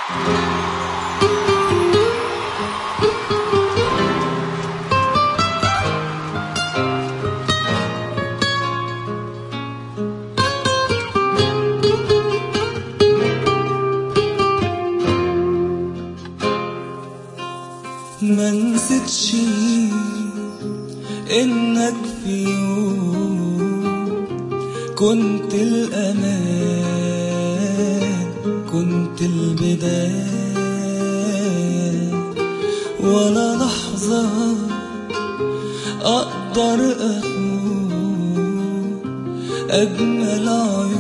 ما نسيتش انك في يوم كنت الامان كنت البداية ولا لحظة اقدر اخون اجمل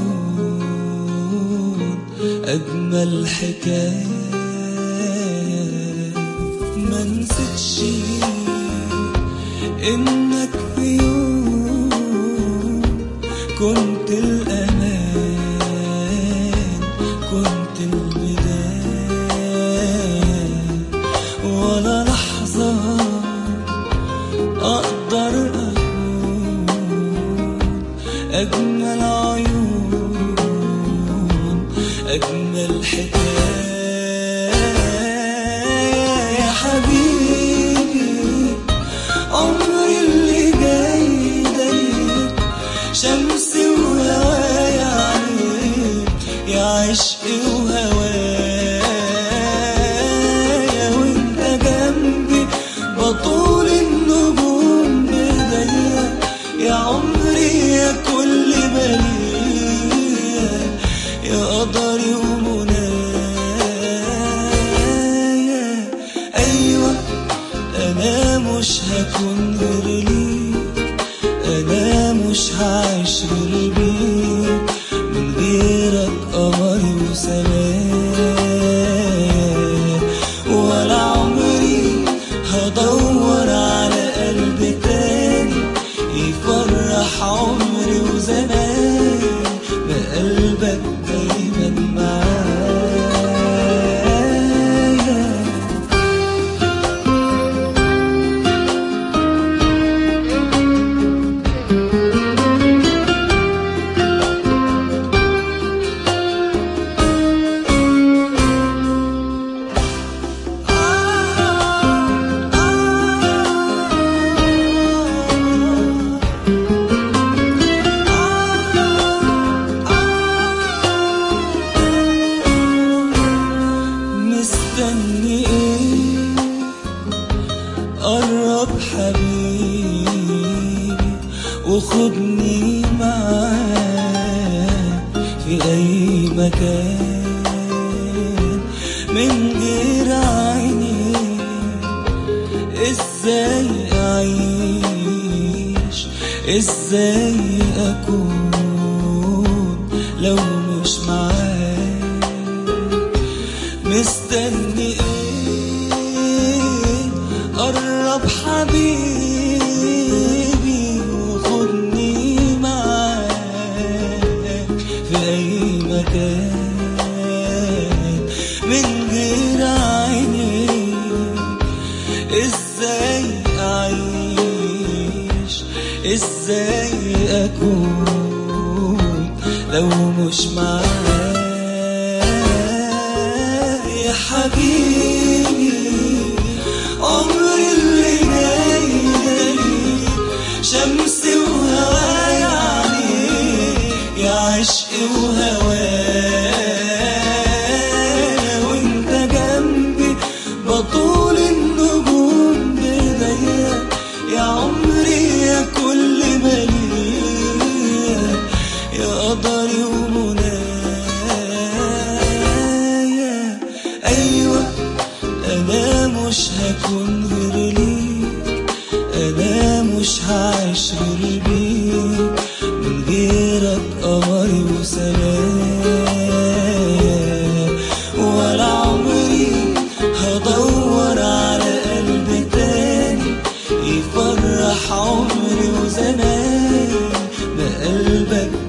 عيون اجمل حكايه ما نسيتش انك في يوم كنت الامان كنت البدايه ولا لحظه اقدر اكون اجمل عيون اجمل حكايه يا حبيبي عمري اللي جاي دايق شمسي وهوايا عليك يا عشقي وهوايا وانت جنبي بطول النجوم بايديا يا عمري يا كل بلية يا قدري ومنايا ايوه انا مش هكون غير ليك انا مش هعيش غير بيك من غيرك قمري وسمايا ولا عمري هدور على قلب تاني يفرح عمري وزماني ما قلبك دايما معايا مستني ايه قرب حبيبي وخدني معاك في اي مكان من غير عيني ازاي اعيش ازاي اكون لو مش معاك مستني ايه قرب حبيبي وخدني معاك في اي مكان من غير عيني ازاي اعيش ازاي اكون لو مش معاك يا حبيبي عمري اللي جاي دليل شمسي وهوايا عليك يا عشقي وهوايا وانت جنبي بطول النجوم بايديا يا عمري يا كل بلية يا قدري ومنايا ايوه انا مش هكون غير ليك انا مش هعيش غير بيك من غيرك قمري وسمايا ولا عمري هدور على قلب تاني يفرح عمري وزماني ما قلبك